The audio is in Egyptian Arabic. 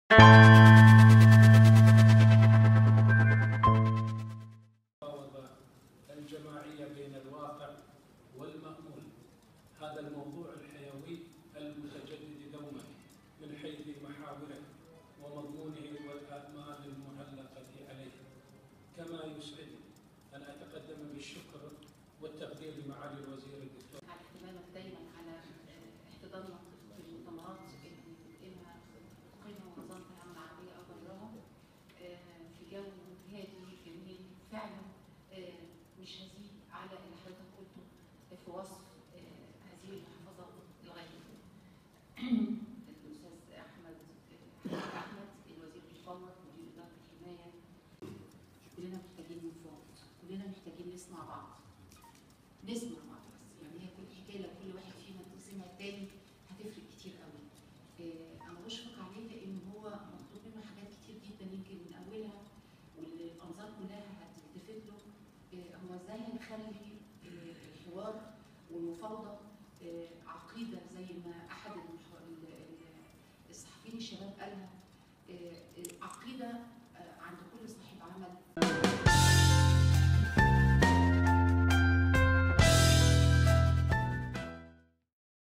المفاوضة الجماعية بين الواقع والمأمول هذا الموضوع الحيوي المتجدد دوما من حيث محاوره ومضمونه والآمال المعلقة عليه كما يسعدني أن أتقدم بالشكر والتقدير لمعالي الوزير الدكتور على اهتمامك دايما على آه، احتضانك في المؤتمرات اللي بتقيمها بتقيمها منظمه العمل العربيه او غيرها آه، في جو هادي جميل فعلا آه، مش هزيد على اللي حضرتك قلته في وصف آه، هذه المحافظه الغاليه. الاستاذ احمد آه، احمد الوزير المفوض مدير اداره الحمايه كلنا محتاجين نفاوض كلنا محتاجين نسمع بعض نسمع بعض بس يعني هي كل حكايه لو كل واحد فينا سمع التاني هتفرق كتير قوي آه، انا بشفق عليه لان هو مطلوب منه حاجات كتير جدا يمكن من اولها والانظار كلها هتلتفت له آه، هو ازاي هنخلي آه، الحوار والمفاوضه آه، عقيده زي ما احد المح- ال- ال- الصحفيين الشباب قالها آه، آه، عقيده